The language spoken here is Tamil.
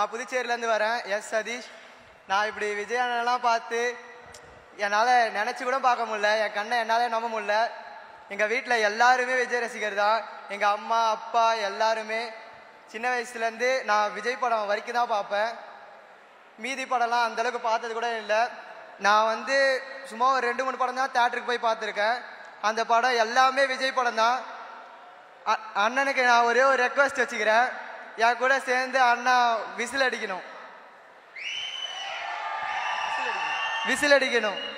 நான் புதுச்சேரியிலேருந்து வரேன் எஸ் சதீஷ் நான் இப்படி விஜய் அண்ணனெல்லாம் பார்த்து என்னால் நினச்சி கூட பார்க்க முடியல என் கண்ணை என்னாலே நம்ப முடியல எங்கள் வீட்டில் எல்லாருமே விஜய் ரசிகர் தான் எங்கள் அம்மா அப்பா எல்லாருமே சின்ன வயசுலேருந்து நான் விஜய் படம் வரைக்கும் தான் பார்ப்பேன் மீதி படம்லாம் அந்த அளவுக்கு பார்த்தது கூட இல்லை நான் வந்து சும்மா ஒரு ரெண்டு மூணு படம் தான் தேட்டருக்கு போய் பார்த்துருக்கேன் அந்த படம் எல்லாமே விஜய் படம் தான் அ- அண்ணனுக்கு நான் ஒரே ஒரு ரெக்வஸ்ட் வச்சுக்கிறேன் என் கூட சேர்ந்து அண்ணா விசில் அடிக்கணும் விசில் அடிக்கணும்